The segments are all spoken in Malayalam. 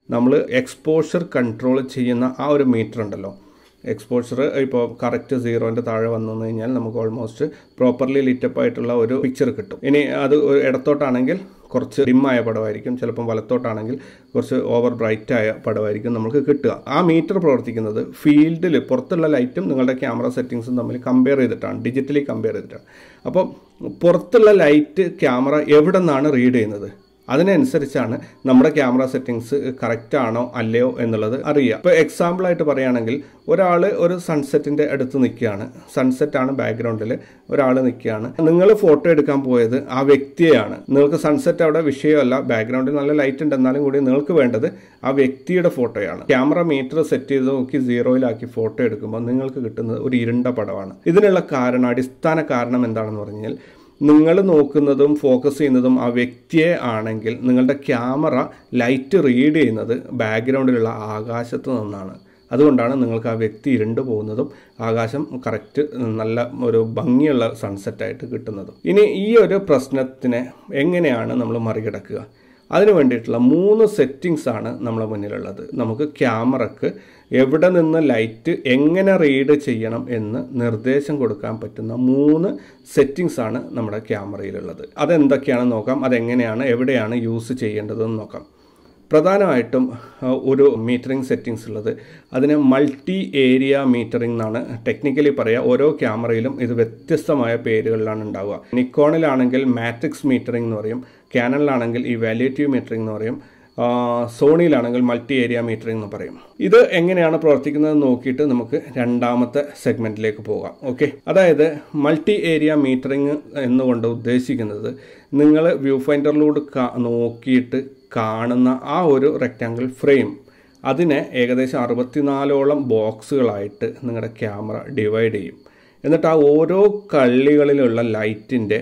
നമ്മൾ എക്സ്പോഷർ കൺട്രോൾ ചെയ്യുന്ന ആ ഒരു മീറ്റർ ഉണ്ടല്ലോ എക്സ്പോഷർ ഇപ്പോൾ കറക്റ്റ് സീറോൻ്റെ താഴെ വന്നു കഴിഞ്ഞാൽ നമുക്ക് ഓൾമോസ്റ്റ് പ്രോപ്പർലി ലിറ്റപ്പ് ആയിട്ടുള്ള ഒരു പിക്ചർ കിട്ടും ഇനി അത് ഒരു ഇടത്തോട്ടാണെങ്കിൽ കുറച്ച് ഡിമ്മായ പടമായിരിക്കും ചിലപ്പം വലത്തോട്ടാണെങ്കിൽ കുറച്ച് ഓവർ ബ്രൈറ്റ് ആയ പടമായിരിക്കും നമുക്ക് കിട്ടുക ആ മീറ്റർ പ്രവർത്തിക്കുന്നത് ഫീൽഡിൽ പുറത്തുള്ള ലൈറ്റും നിങ്ങളുടെ ക്യാമറ സെറ്റിങ്സും തമ്മിൽ കമ്പയർ ചെയ്തിട്ടാണ് ഡിജിറ്റലി കമ്പയർ ചെയ്തിട്ടാണ് അപ്പോൾ പുറത്തുള്ള ലൈറ്റ് ക്യാമറ എവിടെ നിന്നാണ് റീഡ് ചെയ്യുന്നത് അതിനനുസരിച്ചാണ് നമ്മുടെ ക്യാമറ സെറ്റിങ്സ് കറക്റ്റ് ആണോ അല്ലയോ എന്നുള്ളത് അറിയുക ഇപ്പോൾ എക്സാമ്പിൾ ആയിട്ട് പറയുകയാണെങ്കിൽ ഒരാൾ ഒരു സൺസെറ്റിൻ്റെ അടുത്ത് നിൽക്കുകയാണ് സൺസെറ്റ് ആണ് ബാക്ക്ഗ്രൗണ്ടിൽ ഒരാൾ നിൽക്കുകയാണ് നിങ്ങൾ ഫോട്ടോ എടുക്കാൻ പോയത് ആ വ്യക്തിയെയാണ് നിങ്ങൾക്ക് സൺസെറ്റ് അവിടെ വിഷയമല്ല ബാക്ക്ഗ്രൗണ്ടിൽ നല്ല ലൈറ്റ് ഉണ്ട് എന്നാലും കൂടി നിങ്ങൾക്ക് വേണ്ടത് ആ വ്യക്തിയുടെ ഫോട്ടോയാണ് ക്യാമറ മീറ്റർ സെറ്റ് ചെയ്ത് നോക്കി സീറോയിലാക്കി ഫോട്ടോ എടുക്കുമ്പോൾ നിങ്ങൾക്ക് കിട്ടുന്നത് ഒരു ഇരുണ്ട പടമാണ് ഇതിനുള്ള കാരണം അടിസ്ഥാന കാരണം എന്താണെന്ന് പറഞ്ഞാൽ നിങ്ങൾ നോക്കുന്നതും ഫോക്കസ് ചെയ്യുന്നതും ആ വ്യക്തിയെ ആണെങ്കിൽ നിങ്ങളുടെ ക്യാമറ ലൈറ്റ് റീഡ് ചെയ്യുന്നത് ബാക്ക്ഗ്രൗണ്ടിലുള്ള ആകാശത്ത് നിന്നാണ് അതുകൊണ്ടാണ് നിങ്ങൾക്ക് ആ വ്യക്തി ഇരുണ്ടു പോകുന്നതും ആകാശം കറക്റ്റ് നല്ല ഒരു ഭംഗിയുള്ള സൺസെറ്റായിട്ട് കിട്ടുന്നതും ഇനി ഈ ഒരു പ്രശ്നത്തിനെ എങ്ങനെയാണ് നമ്മൾ മറികടക്കുക അതിന് വേണ്ടിയിട്ടുള്ള മൂന്ന് സെറ്റിങ്സ് ആണ് നമ്മളെ മുന്നിലുള്ളത് നമുക്ക് ക്യാമറക്ക് എവിടെ നിന്ന് ലൈറ്റ് എങ്ങനെ റീഡ് ചെയ്യണം എന്ന് നിർദ്ദേശം കൊടുക്കാൻ പറ്റുന്ന മൂന്ന് സെറ്റിങ്സ് ആണ് നമ്മുടെ ക്യാമറയിലുള്ളത് അതെന്തൊക്കെയാണെന്ന് നോക്കാം അതെങ്ങനെയാണ് എവിടെയാണ് യൂസ് ചെയ്യേണ്ടതെന്ന് നോക്കാം പ്രധാനമായിട്ടും ഒരു മീറ്ററിംഗ് സെറ്റിങ്സ് ഉള്ളത് അതിന് മൾട്ടി ഏരിയ മീറ്ററിംഗ് എന്നാണ് ടെക്നിക്കലി പറയുക ഓരോ ക്യാമറയിലും ഇത് വ്യത്യസ്തമായ പേരുകളിലാണ് ഉണ്ടാവുക നിക്കോണിലാണെങ്കിൽ മാട്രിക്സ് മീറ്ററിംഗ് എന്ന് പറയും ക്യാനലിലാണെങ്കിൽ ഈ വാല്യേറ്റീവ് മീറ്ററിംഗ് എന്ന് പറയും സോണിയിലാണെങ്കിൽ മൾട്ടി ഏരിയ മീറ്ററിംഗ് എന്ന് പറയും ഇത് എങ്ങനെയാണ് പ്രവർത്തിക്കുന്നത് നോക്കിയിട്ട് നമുക്ക് രണ്ടാമത്തെ സെഗ്മെന്റിലേക്ക് പോകാം ഓക്കെ അതായത് മൾട്ടി ഏരിയ മീറ്ററിംഗ് എന്നുകൊണ്ട് ഉദ്ദേശിക്കുന്നത് നിങ്ങൾ വ്യൂ ഫൈൻഡറിലൂടെ നോക്കിയിട്ട് കാണുന്ന ആ ഒരു റെക്റ്റാങ്കിൾ ഫ്രെയിം അതിനെ ഏകദേശം അറുപത്തിനാലോളം ബോക്സുകളായിട്ട് നിങ്ങളുടെ ക്യാമറ ഡിവൈഡ് ചെയ്യും എന്നിട്ട് ആ ഓരോ കള്ളികളിലുള്ള ലൈറ്റിൻ്റെ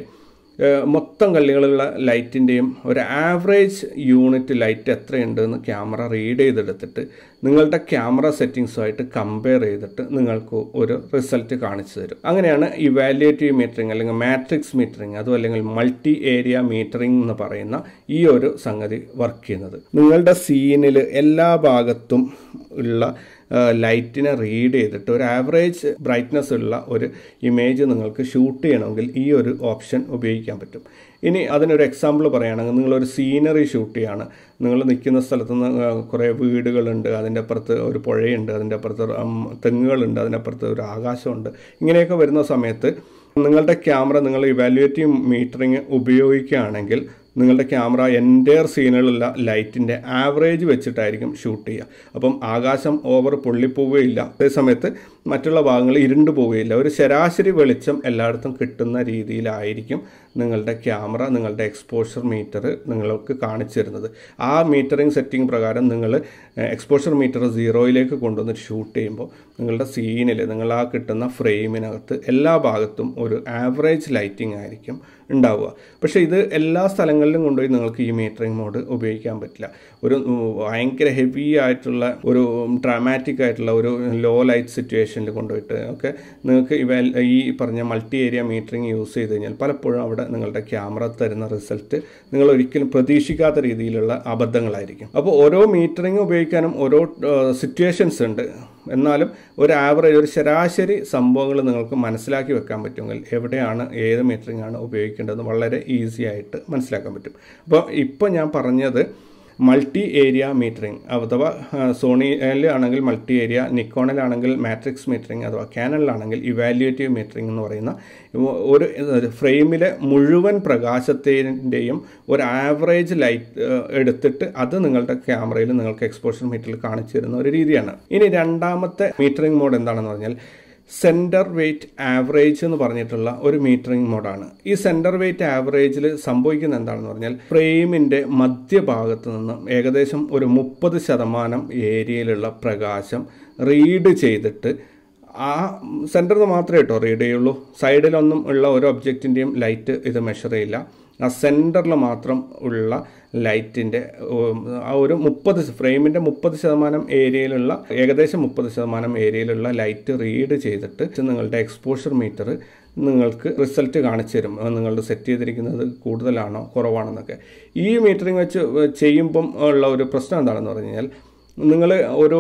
മൊത്തം കള്ളികളുള്ള ലൈറ്റിൻ്റെയും ഒരു ആവറേജ് യൂണിറ്റ് ലൈറ്റ് എത്രയുണ്ട് എന്ന് ക്യാമറ റീഡ് ചെയ്തെടുത്തിട്ട് നിങ്ങളുടെ ക്യാമറ സെറ്റിങ്സുമായിട്ട് കമ്പയർ ചെയ്തിട്ട് നിങ്ങൾക്ക് ഒരു റിസൾട്ട് കാണിച്ചു തരും അങ്ങനെയാണ് ഇവാലുവേറ്റീവ് മീറ്ററിംഗ് അല്ലെങ്കിൽ മാട്രിക്സ് മീറ്ററിംഗ് അതും അല്ലെങ്കിൽ മൾട്ടി ഏരിയ മീറ്ററിംഗ് എന്ന് പറയുന്ന ഈ ഒരു സംഗതി വർക്ക് ചെയ്യുന്നത് നിങ്ങളുടെ സീനിൽ എല്ലാ ഭാഗത്തും ഉള്ള ലൈറ്റിനെ റീഡ് ചെയ്തിട്ട് ഒരു ആവറേജ് ബ്രൈറ്റ്നസ് ഉള്ള ഒരു ഇമേജ് നിങ്ങൾക്ക് ഷൂട്ട് ചെയ്യണമെങ്കിൽ ഈ ഒരു ഓപ്ഷൻ ഉപയോഗിക്കാൻ പറ്റും ഇനി അതിനൊരു എക്സാമ്പിൾ പറയുകയാണെങ്കിൽ നിങ്ങളൊരു സീനറി ഷൂട്ട് ചെയ്യാണ് നിങ്ങൾ നിൽക്കുന്ന സ്ഥലത്ത് നിന്ന് കുറേ വീടുകളുണ്ട് അതിൻ്റെ അപ്പുറത്ത് ഒരു പുഴയുണ്ട് അതിൻ്റെ അപ്പുറത്ത് തെങ്ങുകളുണ്ട് അതിൻ്റെ അപ്പുറത്ത് ഒരു ആകാശമുണ്ട് ഇങ്ങനെയൊക്കെ വരുന്ന സമയത്ത് നിങ്ങളുടെ ക്യാമറ നിങ്ങൾ ഇവാലുവേറ്റീവ് മീറ്ററിങ് ഉപയോഗിക്കുകയാണെങ്കിൽ നിങ്ങളുടെ ക്യാമറ എൻറ്റയർ സീനുകളുള്ള ലൈറ്റിൻ്റെ ആവറേജ് വെച്ചിട്ടായിരിക്കും ഷൂട്ട് ചെയ്യുക അപ്പം ആകാശം ഓവർ പൊള്ളിപ്പോവുകയില്ല അതേ സമയത്ത് മറ്റുള്ള ഭാഗങ്ങൾ ഇരുണ്ടു പോവുകയില്ല ഒരു ശരാശരി വെളിച്ചം എല്ലായിടത്തും കിട്ടുന്ന രീതിയിലായിരിക്കും നിങ്ങളുടെ ക്യാമറ നിങ്ങളുടെ എക്സ്പോഷർ മീറ്റർ നിങ്ങൾക്ക് കാണിച്ചു തരുന്നത് ആ മീറ്ററിംഗ് സെറ്റിംഗ് പ്രകാരം നിങ്ങൾ എക്സ്പോഷർ മീറ്റർ സീറോയിലേക്ക് കൊണ്ടുവന്ന് ഷൂട്ട് ചെയ്യുമ്പോൾ നിങ്ങളുടെ സീനിൽ നിങ്ങൾ ആ കിട്ടുന്ന ഫ്രെയിമിനകത്ത് എല്ലാ ഭാഗത്തും ഒരു ആവറേജ് ലൈറ്റിംഗ് ആയിരിക്കും ഉണ്ടാവുക പക്ഷേ ഇത് എല്ലാ സ്ഥലങ്ങളിലും കൊണ്ടുപോയി നിങ്ങൾക്ക് ഈ മീറ്ററിംഗ് മോഡ് ഉപയോഗിക്കാൻ പറ്റില്ല ഒരു ഭയങ്കര ഹെവി ആയിട്ടുള്ള ഒരു ഡ്രാമാറ്റിക് ആയിട്ടുള്ള ഒരു ലോ ലൈറ്റ് സിറ്റുവേഷനിൽ കൊണ്ടുപോയിട്ട് ഒക്കെ നിങ്ങൾക്ക് ഇവ ഈ പറഞ്ഞ മൾട്ടി ഏരിയ മീറ്ററിംഗ് യൂസ് ചെയ്ത് കഴിഞ്ഞാൽ പലപ്പോഴും അവിടെ നിങ്ങളുടെ ക്യാമറ തരുന്ന റിസൾട്ട് നിങ്ങൾ ഒരിക്കലും പ്രതീക്ഷിക്കാത്ത രീതിയിലുള്ള അബദ്ധങ്ങളായിരിക്കും അപ്പോൾ ഓരോ മീറ്ററിംഗ് ഉപയോഗിക്കാനും ഓരോ സിറ്റുവേഷൻസ് ഉണ്ട് എന്നാലും ഒരു ആവറേജ് ഒരു ശരാശരി സംഭവങ്ങൾ നിങ്ങൾക്ക് മനസ്സിലാക്കി വെക്കാൻ പറ്റുമെങ്കിൽ എവിടെയാണ് ഏത് മീറ്ററിംഗ് ആണ് ഉപയോഗിക്കേണ്ടതെന്ന് വളരെ ഈസി ആയിട്ട് മനസ്സിലാക്കാൻ പറ്റും അപ്പോൾ ഇപ്പോൾ ഞാൻ പറഞ്ഞത് മൾട്ടി ഏരിയ മീറ്ററിംഗ് അഥവാ സോണിയിൽ ആണെങ്കിൽ മൾട്ടി ഏരിയ നിക്കോണിലാണെങ്കിൽ മാട്രിക്സ് മീറ്ററിംഗ് അഥവാ ക്യാനലിലാണെങ്കിൽ ഇവാലുവേറ്റീവ് മീറ്ററിംഗ് എന്ന് പറയുന്ന ഒരു ഫ്രെയിമിലെ മുഴുവൻ പ്രകാശത്തിൻ്റെയും ഒരു ആവറേജ് ലൈറ്റ് എടുത്തിട്ട് അത് നിങ്ങളുടെ ക്യാമറയിൽ നിങ്ങൾക്ക് എക്സ്പോഷർ മീറ്ററിൽ കാണിച്ചു തരുന്ന ഒരു രീതിയാണ് ഇനി രണ്ടാമത്തെ മീറ്ററിംഗ് മോഡ് എന്താണെന്ന് പറഞ്ഞാൽ സെൻറ്റർ വെയിറ്റ് ആവറേജ് എന്ന് പറഞ്ഞിട്ടുള്ള ഒരു മീറ്ററിംഗ് മോഡാണ് ഈ സെൻറ്റർ വെയിറ്റ് ആവറേജിൽ സംഭവിക്കുന്ന എന്താണെന്ന് പറഞ്ഞാൽ ഫ്രെയിമിൻ്റെ മധ്യഭാഗത്ത് നിന്ന് ഏകദേശം ഒരു മുപ്പത് ശതമാനം ഏരിയയിലുള്ള പ്രകാശം റീഡ് ചെയ്തിട്ട് ആ സെൻറ്ററിൽ നിന്ന് മാത്രമേ കേട്ടോ റീഡ് ചെയ്യുള്ളൂ സൈഡിലൊന്നും ഉള്ള ഒരു ഒബ്ജക്റ്റിൻ്റെയും ലൈറ്റ് ഇത് മെഷർ ചെയ്യില്ല ആ സെൻറ്ററിൽ മാത്രം ഉള്ള ലൈറ്റിൻ്റെ ആ ഒരു മുപ്പത് ഫ്രെയിമിൻ്റെ മുപ്പത് ശതമാനം ഏരിയയിലുള്ള ഏകദേശം മുപ്പത് ശതമാനം ഏരിയയിലുള്ള ലൈറ്റ് റീഡ് ചെയ്തിട്ട് നിങ്ങളുടെ എക്സ്പോഷർ മീറ്റർ നിങ്ങൾക്ക് റിസൾട്ട് കാണിച്ചു തരും നിങ്ങളുടെ സെറ്റ് ചെയ്തിരിക്കുന്നത് കൂടുതലാണോ കുറവാണെന്നൊക്കെ ഈ മീറ്ററിങ് വെച്ച് ചെയ്യുമ്പം ഉള്ള ഒരു പ്രശ്നം എന്താണെന്ന് പറഞ്ഞു കഴിഞ്ഞാൽ നിങ്ങൾ ഒരു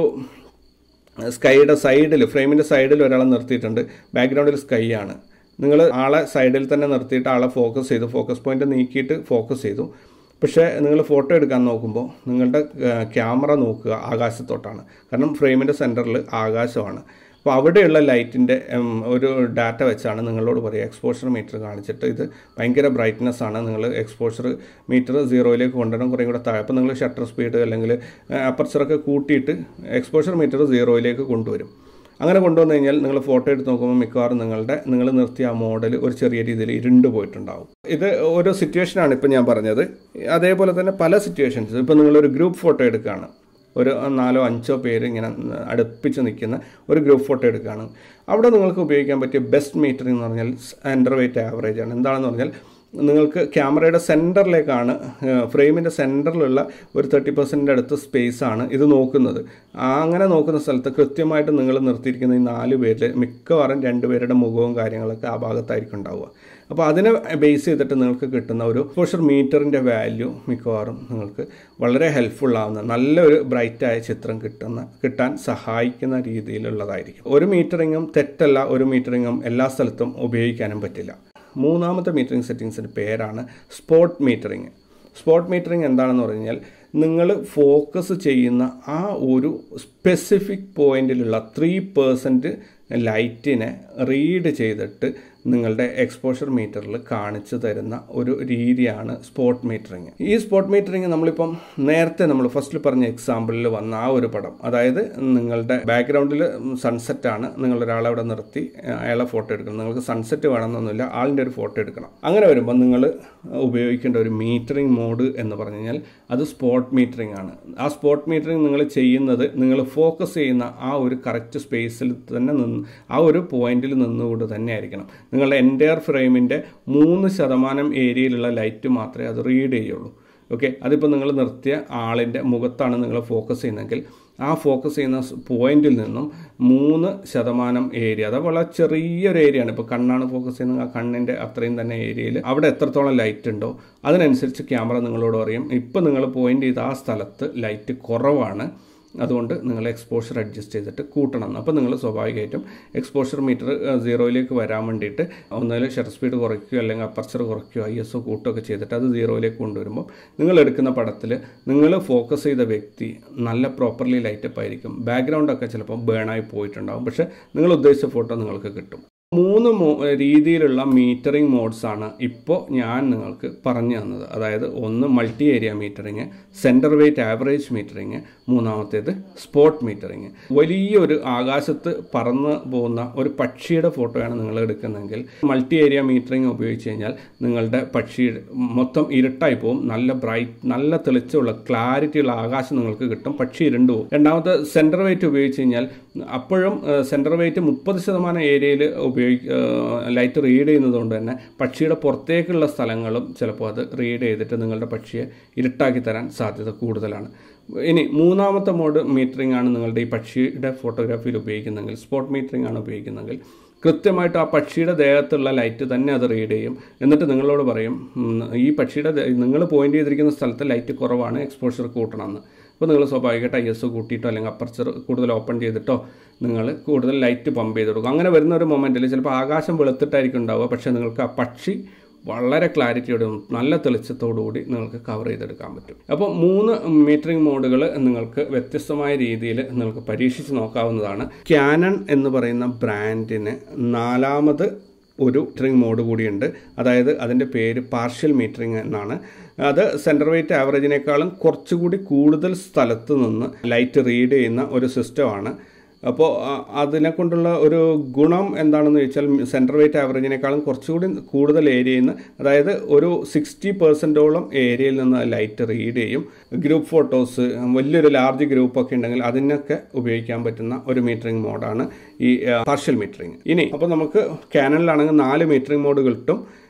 സ്കൈയുടെ സൈഡിൽ ഫ്രെയിമിൻ്റെ സൈഡിൽ ഒരാളെ നിർത്തിയിട്ടുണ്ട് ബാക്ക്ഗ്രൗണ്ടിൽ സ്കൈ ആണ് നിങ്ങൾ ആളെ സൈഡിൽ തന്നെ നിർത്തിയിട്ട് ആളെ ഫോക്കസ് ചെയ്തു ഫോക്കസ് പോയിന്റ് നീക്കിയിട്ട് ഫോക്കസ് ചെയ്തു പക്ഷേ നിങ്ങൾ ഫോട്ടോ എടുക്കാൻ നോക്കുമ്പോൾ നിങ്ങളുടെ ക്യാമറ നോക്കുക ആകാശത്തോട്ടാണ് കാരണം ഫ്രെയിമിൻ്റെ സെൻറ്ററിൽ ആകാശമാണ് അപ്പോൾ അവിടെയുള്ള ലൈറ്റിൻ്റെ ഒരു ഡാറ്റ വെച്ചാണ് നിങ്ങളോട് പറയുക എക്സ്പോഷർ മീറ്റർ കാണിച്ചിട്ട് ഇത് ഭയങ്കര ബ്രൈറ്റ്നെസ് ആണ് നിങ്ങൾ എക്സ്പോഷർ മീറ്റർ സീറോയിലേക്ക് കൊണ്ടുവരണം കുറേ കൂടെ താഴെ അപ്പോൾ നിങ്ങൾ ഷട്ടർ സ്പീഡ് അല്ലെങ്കിൽ അപ്പർച്ചറൊക്കെ കൂട്ടിയിട്ട് എക്സ്പോഷർ മീറ്റർ സീറോയിലേക്ക് കൊണ്ടുവരും അങ്ങനെ കൊണ്ടുവന്നു കഴിഞ്ഞാൽ നിങ്ങൾ ഫോട്ടോ എടുത്ത് നോക്കുമ്പോൾ മിക്കവാറും നിങ്ങളുടെ നിങ്ങൾ നിർത്തിയ ആ മോഡൽ ഒരു ചെറിയ രീതിയിൽ ഇരുണ്ട് പോയിട്ടുണ്ടാവും ഇത് ഓരോ സിറ്റുവേഷനാണ് ഇപ്പം ഞാൻ പറഞ്ഞത് അതേപോലെ തന്നെ പല സിറ്റുവേഷൻസ് ഇപ്പോൾ നിങ്ങളൊരു ഗ്രൂപ്പ് ഫോട്ടോ എടുക്കുകയാണ് ഒരു നാലോ അഞ്ചോ പേര് ഇങ്ങനെ അടുപ്പിച്ച് നിൽക്കുന്ന ഒരു ഗ്രൂപ്പ് ഫോട്ടോ എടുക്കുകയാണ് അവിടെ നിങ്ങൾക്ക് ഉപയോഗിക്കാൻ പറ്റിയ ബെസ്റ്റ് മീറ്ററിംഗ് എന്ന് പറഞ്ഞാൽ സെൻറ്റർ വെയിറ്റ് ആവറേജ് ആണ് എന്താണെന്ന് പറഞ്ഞാൽ നിങ്ങൾക്ക് ക്യാമറയുടെ സെൻറ്ററിലേക്കാണ് ഫ്രെയിമിൻ്റെ സെൻറ്ററിലുള്ള ഒരു തേർട്ടി പെർസെൻറ്റിൻ്റെ അടുത്ത് സ്പേസ് ആണ് ഇത് നോക്കുന്നത് ആ അങ്ങനെ നോക്കുന്ന സ്ഥലത്ത് കൃത്യമായിട്ട് നിങ്ങൾ നിർത്തിയിരിക്കുന്ന ഈ നാല് പേരിൽ മിക്കവാറും രണ്ടുപേരുടെ മുഖവും കാര്യങ്ങളൊക്കെ ആ ഭാഗത്തായിരിക്കും ഉണ്ടാവുക അപ്പോൾ അതിനെ ബേസ് ചെയ്തിട്ട് നിങ്ങൾക്ക് കിട്ടുന്ന ഒരു എക്സ്പോഷർ മീറ്ററിൻ്റെ വാല്യൂ മിക്കവാറും നിങ്ങൾക്ക് വളരെ ഹെൽപ്ഫുൾ ആവുന്ന നല്ലൊരു ബ്രൈറ്റായ ചിത്രം കിട്ടുന്ന കിട്ടാൻ സഹായിക്കുന്ന രീതിയിലുള്ളതായിരിക്കും ഒരു മീറ്ററിങ്ങും തെറ്റല്ല ഒരു മീറ്ററിങ്ങും എല്ലാ സ്ഥലത്തും ഉപയോഗിക്കാനും പറ്റില്ല മൂന്നാമത്തെ മീറ്ററിംഗ് സെറ്റിങ്സിൻ്റെ പേരാണ് സ്പോട്ട് മീറ്ററിങ് സ്പോട്ട് മീറ്ററിംഗ് എന്താണെന്ന് പറഞ്ഞാൽ നിങ്ങൾ ഫോക്കസ് ചെയ്യുന്ന ആ ഒരു സ്പെസിഫിക് പോയിന്റിലുള്ള ത്രീ പേഴ്സൻറ്റ് ലൈറ്റിനെ റീഡ് ചെയ്തിട്ട് നിങ്ങളുടെ എക്സ്പോഷർ മീറ്ററിൽ കാണിച്ചു തരുന്ന ഒരു രീതിയാണ് സ്പോട്ട് മീറ്ററിങ് ഈ സ്പോട്ട് മീറ്ററിങ് നമ്മളിപ്പം നേരത്തെ നമ്മൾ ഫസ്റ്റിൽ പറഞ്ഞ എക്സാമ്പിളിൽ വന്ന ആ ഒരു പടം അതായത് നിങ്ങളുടെ ബാക്ക്ഗ്രൗണ്ടിൽ സൺസെറ്റ് ആണ് നിങ്ങൾ ഒരാളെ അവിടെ നിർത്തി അയാളെ ഫോട്ടോ എടുക്കണം നിങ്ങൾക്ക് സൺസെറ്റ് വേണമെന്നൊന്നുമില്ല ആളിൻ്റെ ഒരു ഫോട്ടോ എടുക്കണം അങ്ങനെ വരുമ്പോൾ നിങ്ങൾ ഉപയോഗിക്കേണ്ട ഒരു മീറ്ററിംഗ് മോഡ് എന്ന് പറഞ്ഞു കഴിഞ്ഞാൽ അത് സ്പോട്ട് മീറ്ററിംഗ് ആണ് ആ സ്പോട്ട് മീറ്ററിംഗ് നിങ്ങൾ ചെയ്യുന്നത് നിങ്ങൾ ഫോക്കസ് ചെയ്യുന്ന ആ ഒരു കറക്റ്റ് സ്പേസിൽ തന്നെ നിന്ന് ആ ഒരു പോയിന്റിൽ നിന്നുകൊണ്ട് തന്നെ ആയിരിക്കണം നിങ്ങളുടെ എൻറ്റയർ ഫ്രെയിമിൻ്റെ മൂന്ന് ശതമാനം ഏരിയയിലുള്ള ലൈറ്റ് മാത്രമേ അത് റീഡ് ചെയ്യുള്ളൂ ഓക്കെ അതിപ്പോൾ നിങ്ങൾ നിർത്തിയ ആളിൻ്റെ മുഖത്താണ് നിങ്ങൾ ഫോക്കസ് ചെയ്യുന്നതെങ്കിൽ ആ ഫോക്കസ് ചെയ്യുന്ന പോയിന്റിൽ നിന്നും മൂന്ന് ശതമാനം ഏരിയ അത് വളരെ ചെറിയൊരു ഏരിയ ആണ് ഇപ്പോൾ കണ്ണാണ് ഫോക്കസ് ചെയ്യുന്നത് ആ കണ്ണിൻ്റെ അത്രയും തന്നെ ഏരിയയിൽ അവിടെ എത്രത്തോളം ലൈറ്റ് ഉണ്ടോ അതിനനുസരിച്ച് ക്യാമറ നിങ്ങളോട് പറയും ഇപ്പോൾ നിങ്ങൾ പോയിന്റ് ചെയ്ത ആ സ്ഥലത്ത് ലൈറ്റ് കുറവാണ് അതുകൊണ്ട് നിങ്ങൾ എക്സ്പോഷർ അഡ്ജസ്റ്റ് ചെയ്തിട്ട് കൂട്ടണം അപ്പോൾ നിങ്ങൾ സ്വാഭാവികമായിട്ടും എക്സ്പോഷർ മീറ്റർ സീറോയിലേക്ക് വരാൻ വേണ്ടിയിട്ട് ഒന്നുകിൽ ഷട്ടർ സ്പീഡ് കുറയ്ക്കുകയോ അല്ലെങ്കിൽ അപ്പർച്ചർ കുറയ്ക്കുകയോ ഐ എസ് ഒ കൂട്ടുകയൊക്കെ ചെയ്തിട്ട് അത് സീറോയിലേക്ക് കൊണ്ടുവരുമ്പോൾ നിങ്ങൾ എടുക്കുന്ന പടത്തിൽ നിങ്ങൾ ഫോക്കസ് ചെയ്ത വ്യക്തി നല്ല പ്രോപ്പർലി ലൈറ്റപ്പ് ആയിരിക്കും ബാക്ക്ഗ്രൗണ്ടൊക്കെ ചിലപ്പോൾ ബേണായി പോയിട്ടുണ്ടാകും പക്ഷേ നിങ്ങൾ ഉദ്ദേശിച്ച ഫോട്ടോ നിങ്ങൾക്ക് കിട്ടും മൂന്ന് രീതിയിലുള്ള മീറ്ററിംഗ് മോഡ്സ് ആണ് ഇപ്പോൾ ഞാൻ നിങ്ങൾക്ക് പറഞ്ഞു തന്നത് അതായത് ഒന്ന് multi area metering centre weight average metering മൂന്നാമത്തേത് സ്പോട്ട് മീറ്ററിങ് വലിയൊരു ആകാശത്ത് പറന്ന് പോകുന്ന ഒരു പക്ഷിയുടെ ഫോട്ടോയാണ് നിങ്ങൾ എടുക്കുന്നതെങ്കിൽ മൾട്ടി ഏരിയ മീറ്ററിങ് ഉപയോഗിച്ച് കഴിഞ്ഞാൽ നിങ്ങളുടെ പക്ഷി മൊത്തം ഇരുട്ടായി പോകും നല്ല ബ്രൈറ്റ് നല്ല തെളിച്ചുള്ള ക്ലാരിറ്റിയുള്ള ആകാശം നിങ്ങൾക്ക് കിട്ടും പക്ഷി ഇരുണ്ടു പോകും രണ്ടാമത്തെ സെൻറ്റർ വെയിറ്റ് ഉപയോഗിച്ച് കഴിഞ്ഞാൽ അപ്പോഴും സെൻറ്റർ വെയിറ്റ് മുപ്പത് ശതമാനം ഏരിയയിൽ ഉപയോഗി ലൈറ്റ് റീഡ് ചെയ്യുന്നതുകൊണ്ട് തന്നെ പക്ഷിയുടെ പുറത്തേക്കുള്ള സ്ഥലങ്ങളും ചിലപ്പോൾ അത് റീഡ് ചെയ്തിട്ട് നിങ്ങളുടെ പക്ഷിയെ ഇരുട്ടാക്കി തരാൻ സാധ്യത കൂടുതലാണ് ഇനി മൂന്നാമത്തെ മോഡ് മീറ്ററിംഗ് ആണ് നിങ്ങളുടെ ഈ പക്ഷിയുടെ ഫോട്ടോഗ്രാഫിയിൽ ഉപയോഗിക്കുന്നെങ്കിൽ സ്പോട്ട് മീറ്ററിംഗ് ആണ് ഉപയോഗിക്കുന്നെങ്കിൽ കൃത്യമായിട്ട് ആ പക്ഷിയുടെ ദേഹത്തുള്ള ലൈറ്റ് തന്നെ അത് റീഡ് ചെയ്യും എന്നിട്ട് നിങ്ങളോട് പറയും ഈ പക്ഷിയുടെ നിങ്ങൾ പോയിന്റ് ചെയ്തിരിക്കുന്ന സ്ഥലത്ത് ലൈറ്റ് കുറവാണ് എക്സ്പോഷർ കൂട്ടണമെന്ന് അപ്പോൾ നിങ്ങൾ സ്വാഭാവികമായിട്ട് ഐ എസ് കൂട്ടിയിട്ടോ അല്ലെങ്കിൽ അപ്പർച്ചർ കൂടുതൽ ഓപ്പൺ ചെയ്തിട്ടോ നിങ്ങൾ കൂടുതൽ ലൈറ്റ് പമ്പ് ചെയ്ത് കൊടുക്കും അങ്ങനെ വരുന്ന ഒരു മൊമെൻറ്റിൽ ചിലപ്പോൾ ആകാശം വെളുത്തിട്ടായിരിക്കും ഉണ്ടാവുക പക്ഷേ നിങ്ങൾക്ക് ആ പക്ഷി വളരെ ക്ലാരിറ്റിയോടും നല്ല തെളിച്ചത്തോടുകൂടി നിങ്ങൾക്ക് കവർ ചെയ്തെടുക്കാൻ പറ്റും അപ്പോൾ മൂന്ന് മീറ്ററിംഗ് മോഡുകൾ നിങ്ങൾക്ക് വ്യത്യസ്തമായ രീതിയിൽ നിങ്ങൾക്ക് പരീക്ഷിച്ച് നോക്കാവുന്നതാണ് ക്യാനൺ എന്ന് പറയുന്ന ബ്രാൻഡിന് നാലാമത് ഒരു മീറ്ററിംഗ് മോഡ് കൂടിയുണ്ട് അതായത് അതിൻ്റെ പേര് പാർഷ്യൽ മീറ്ററിംഗ് എന്നാണ് അത് സെൻറ്റർ വെയിറ്റ് ആവറേജിനേക്കാളും കുറച്ചുകൂടി കൂടുതൽ സ്ഥലത്ത് നിന്ന് ലൈറ്റ് റീഡ് ചെയ്യുന്ന ഒരു സിസ്റ്റമാണ് അപ്പോൾ അതിനെ കൊണ്ടുള്ള ഒരു ഗുണം എന്താണെന്ന് ചോദിച്ചാൽ സെൻറ്റർ വെയിറ്റ് ആവറേജിനേക്കാളും കുറച്ചുകൂടി കൂടുതൽ ഏരിയയിൽ നിന്ന് അതായത് ഒരു സിക്സ്റ്റി പെർസെൻറ്റോളം ഏരിയയിൽ നിന്ന് ലൈറ്റ് റീഡ് ചെയ്യും ഗ്രൂപ്പ് ഫോട്ടോസ് വലിയൊരു ലാർജ് ഗ്രൂപ്പൊക്കെ ഉണ്ടെങ്കിൽ അതിനൊക്കെ ഉപയോഗിക്കാൻ പറ്റുന്ന ഒരു മീറ്ററിംഗ് മോഡാണ് ഈ പാർഷ്യൽ മീറ്ററിംഗ് ഇനി അപ്പോൾ നമുക്ക് ക്യാനലിലാണെങ്കിൽ നാല് മീറ്ററിംഗ് മോഡ് കിട്ടും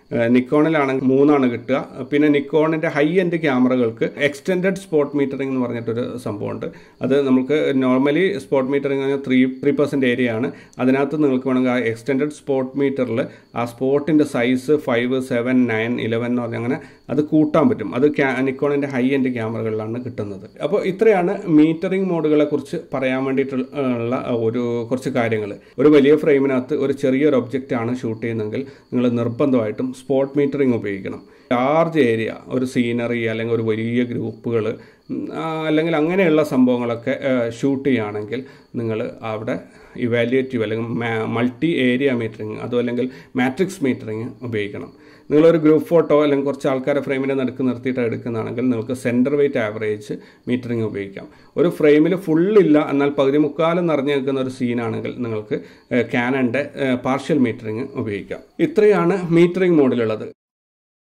നിക്കോണിലാണെങ്കിൽ മൂന്നാണ് കിട്ടുക പിന്നെ നിക്കോണിൻ്റെ ഹൈ എൻഡ് ക്യാമറകൾക്ക് എക്സ്റ്റെൻഡഡ് സ്പോട്ട് മീറ്ററിംഗ് എന്ന് പറഞ്ഞിട്ടൊരു സംഭവമുണ്ട് അത് നമുക്ക് normally spot metering three three percent area ആണ് അതിനകത്ത് നിങ്ങൾക്ക് വേണമെങ്കിൽ ആ എക്സ്റ്റെൻഡഡ് സ്പോട്ട് മീറ്ററിൽ ആ സ്പോട്ടിൻ്റെ size five seven nine eleven എന്ന് പറഞ്ഞാൽ അങ്ങനെ അത് കൂട്ടാൻ പറ്റും അത് നിക്കോണിൻ്റെ ഹൈ എൻഡ് ക്യാമറകളിലാണ് കിട്ടുന്നത് അപ്പോൾ ഇത്രയാണ് മീറ്ററിംഗ് മോഡുകളെ കുറിച്ച് പറയാൻ വേണ്ടിയിട്ടുള്ള ഒരു കുറച്ച് കാര്യങ്ങൾ ഒരു വലിയ ഫ്രെയിമിനകത്ത് ഒരു ചെറിയൊരു ഒബ്ജക്റ്റ് ആണ് ഷൂട്ട് ചെയ്യുന്നതെങ്കിൽ നിങ്ങൾ നിർബന്ധമായിട്ടും സ്പോട്ട് മീറ്ററിംഗ് ഉപയോഗിക്കണം ലാർജ് ഏരിയ ഒരു സീനറി അല്ലെങ്കിൽ ഒരു വലിയ ഗ്രൂപ്പുകൾ അല്ലെങ്കിൽ അങ്ങനെയുള്ള സംഭവങ്ങളൊക്കെ ഷൂട്ട് ചെയ്യുകയാണെങ്കിൽ നിങ്ങൾ അവിടെ ഇവാലുവേറ്റീവ് അല്ലെങ്കിൽ മൾട്ടി ഏരിയ മീറ്ററിങ് അതും അല്ലെങ്കിൽ മാട്രിക്സ് മീറ്ററിങ് ഉപയോഗിക്കണം നിങ്ങളൊരു ഗ്രൂപ്പ് ഫോട്ടോ അല്ലെങ്കിൽ കുറച്ച് ആൾക്കാരെ ഫ്രെയിമിൻ്റെ നടുക്ക് നിർത്തിയിട്ട് എടുക്കുന്നതാണെങ്കിൽ നിങ്ങൾക്ക് സെൻറ്റർ വെയിറ്റ് ആവറേജ് മീറ്ററിങ് ഉപയോഗിക്കാം ഒരു ഫ്രെയിമിൽ ഫുള്ളില്ല എന്നാൽ പകുതി മുക്കാലും നിറഞ്ഞു നിൽക്കുന്ന ഒരു സീനാണെങ്കിൽ നിങ്ങൾക്ക് ക്യാനൻ്റെ പാർഷ്യൽ മീറ്ററിങ് ഉപയോഗിക്കാം ഇത്രയാണ് മീറ്ററിങ് മോഡിലുള്ളത്